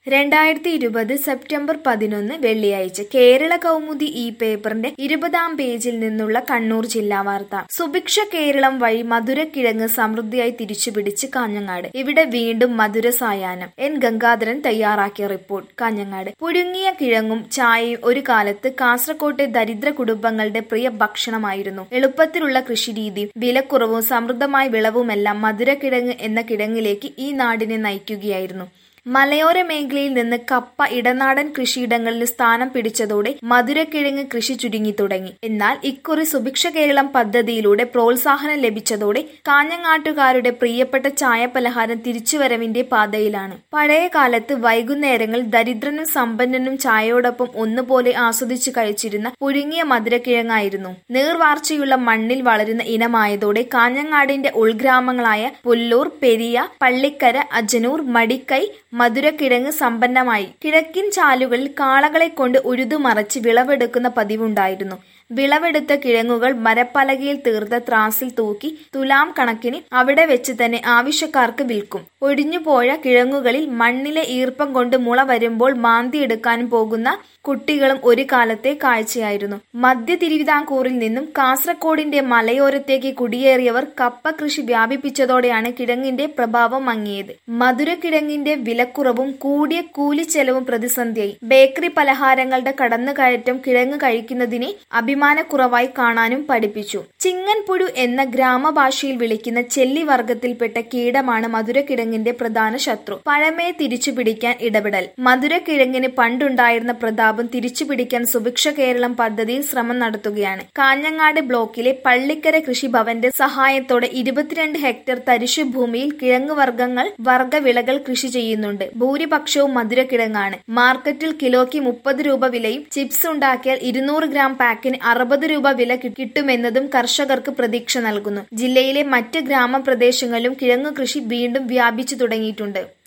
രണ്ടായിരത്തി ഇരുപത് സെപ്റ്റംബർ പതിനൊന്ന് വെള്ളിയാഴ്ച കേരള കൗമുദി ഈ പേപ്പറിന്റെ ഇരുപതാം പേജിൽ നിന്നുള്ള കണ്ണൂർ ജില്ലാ വാർത്ത സുഭിക്ഷ കേരളം വഴി മധുരക്കിഴങ്ങ് സമൃദ്ധിയായി തിരിച്ചുപിടിച്ച് കാഞ്ഞങ്ങാട് ഇവിടെ വീണ്ടും മധുര സായാഹ്നം എൻ ഗംഗാധരൻ തയ്യാറാക്കിയ റിപ്പോർട്ട് കാഞ്ഞങ്ങാട് പുഴുങ്ങിയ കിഴങ്ങും ചായയും ഒരു കാലത്ത് കാസർകോട്ടെ ദരിദ്ര കുടുംബങ്ങളുടെ പ്രിയ ഭക്ഷണമായിരുന്നു എളുപ്പത്തിലുള്ള കൃഷിരീതിയും വിലക്കുറവും സമൃദ്ധമായ വിളവുമെല്ലാം മധുരക്കിഴങ്ങ് എന്ന കിഴങ്ങിലേക്ക് ഈ നാടിനെ നയിക്കുകയായിരുന്നു മലയോര മേഖലയിൽ നിന്ന് കപ്പ ഇടനാടൻ കൃഷിയിടങ്ങളിൽ സ്ഥാനം പിടിച്ചതോടെ മധുരക്കിഴങ്ങ് കൃഷി ചുരുങ്ങി തുടങ്ങി എന്നാൽ ഇക്കുറി സുഭിക്ഷ കേരളം പദ്ധതിയിലൂടെ പ്രോത്സാഹനം ലഭിച്ചതോടെ കാഞ്ഞങ്ങാട്ടുകാരുടെ പ്രിയപ്പെട്ട ചായ പലഹാരം തിരിച്ചുവരവിന്റെ പാതയിലാണ് പഴയ കാലത്ത് വൈകുന്നേരങ്ങളിൽ ദരിദ്രനും സമ്പന്നനും ചായയോടൊപ്പം ഒന്നുപോലെ ആസ്വദിച്ചു കഴിച്ചിരുന്ന പുഴുങ്ങിയ മധുരക്കിഴങ്ങായിരുന്നു നീർവാർച്ചയുള്ള മണ്ണിൽ വളരുന്ന ഇനമായതോടെ കാഞ്ഞങ്ങാടിന്റെ ഉൾഗ്രാമങ്ങളായ പുല്ലൂർ പെരിയ പള്ളിക്കര അജനൂർ മടിക്കൈ മധുരക്കിഴങ്ങ് സമ്പന്നമായി കിഴക്കിൻ ചാലുകളിൽ കാളകളെ കൊണ്ട് ഉഴുതുമറച്ച് വിളവെടുക്കുന്ന പതിവുണ്ടായിരുന്നു വിളവെടുത്ത കിഴങ്ങുകൾ മരപ്പലകയിൽ തീർത്ത ത്രാസിൽ തൂക്കി തുലാം കണക്കിന് അവിടെ വെച്ച് തന്നെ ആവശ്യക്കാർക്ക് വിൽക്കും ഒടിഞ്ഞുപോയ കിഴങ്ങുകളിൽ മണ്ണിലെ ഈർപ്പം കൊണ്ട് മുള വരുമ്പോൾ മാന്തിയെടുക്കാനും പോകുന്ന കുട്ടികളും ഒരു കാലത്തെ കാഴ്ചയായിരുന്നു മധ്യ തിരുവിതാംകൂറിൽ നിന്നും കാസർഗോഡിന്റെ മലയോരത്തേക്ക് കുടിയേറിയവർ കപ്പ കൃഷി വ്യാപിപ്പിച്ചതോടെയാണ് കിഴങ്ങിന്റെ പ്രഭാവം മങ്ങിയത് മധുരക്കിഴങ്ങിന്റെ വിലക്കുറവും കൂടിയ കൂലിച്ചെലവും പ്രതിസന്ധിയായി ബേക്കറി പലഹാരങ്ങളുടെ കടന്നുകയറ്റം കിഴങ്ങ് കഴിക്കുന്നതിനെ അഭിമാനക്കുറവായി കാണാനും പഠിപ്പിച്ചു ചിങ്ങൻപുഴു എന്ന ഗ്രാമഭാഷയിൽ വിളിക്കുന്ന ചെല്ലി വർഗത്തിൽപ്പെട്ട കീടമാണ് മധുരക്കിഴങ്ങിന്റെ പ്രധാന ശത്രു പഴമയെ തിരിച്ചുപിടിക്കാൻ ഇടപെടൽ മധുരക്കിഴങ്ങിന് പണ്ടുണ്ടായിരുന്ന പ്രതാപം തിരിച്ചുപിടിക്കാൻ സുഭിക്ഷ കേരളം പദ്ധതിയിൽ ശ്രമം നടത്തുകയാണ് കാഞ്ഞങ്ങാട് ബ്ലോക്കിലെ പള്ളിക്കര കൃഷിഭവന്റെ സഹായത്തോടെ ഇരുപത്തിരണ്ട് ഹെക്ടർ തരിശു ഭൂമിയിൽ കിഴങ്ങ് വർഗ്ഗങ്ങൾ വർഗ്ഗവിളകൾ കൃഷി ചെയ്യുന്നുണ്ട് ഭൂരിപക്ഷവും മധുരക്കിഴങ്ങാണ് മാർക്കറ്റിൽ കിലോയ്ക്ക് മുപ്പത് രൂപ വിലയും ചിപ്സ് ഉണ്ടാക്കിയാൽ ഇരുന്നൂറ് ഗ്രാം പാക്കിന് അറുപത് രൂപ വില കിട്ടുമെന്നതും കർഷകർക്ക് പ്രതീക്ഷ നൽകുന്നു ജില്ലയിലെ മറ്റ് ഗ്രാമപ്രദേശങ്ങളിലും കിഴങ്ങു കൃഷി വീണ്ടും വ്യാപിച്ചു തുടങ്ങിയിട്ടുണ്ട്